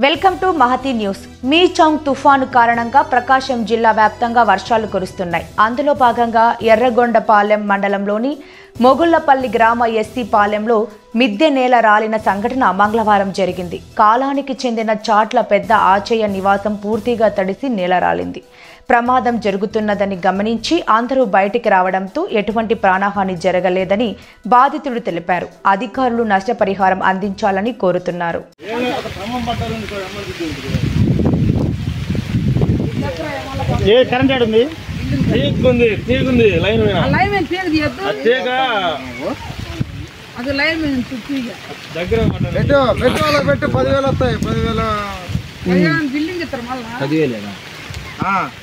Welcome to Mahathi news Michaung తుఫాను కారణంగా ప్రకాశం జిల్లా వ్యాప్తంగా వర్షాలు కురుస్తున్నాయి అందులో భాగంగా ఎర్రగొండపాలెం మండలంలోని మొగుళ్లపల్లి గ్రామ ఎస్సీ పాలెంలో మిద్దె నేల రాలిన సంఘటన మంగళవారం జరిగింది కాలానికి చెందిన చాట్ల పెద్ద ఆచయ్య నివాసం పూర్తిగా తడిసి నేల రాలింది ప్రమాదం జరుగుతున్నదని గమనించి అందరూ బయటికి రావడంతో ఎటువంటి ప్రాణహాని జరగలేదని బాధితుడు తెలిపారు అధికారులు నష్టపరిహారం అందించాలని కోరుతున్నారు ఏ కరెంట్ ఆడు ఉంది తీగుంది తీగుంది లైన్ మీద లైన్ మీద తీగ తీయద్దు ఆ తీగ అది లైన్ మీద నుంచి తీగ దగ్గర పడ్డది. పెట్టు పెట్టు వాళ్ళకి పెట్టు పదివేలు వస్తాయి పదివేలు అయ్యా బిల్డింగ్ ఇస్తారు మళ్ళా ఆ,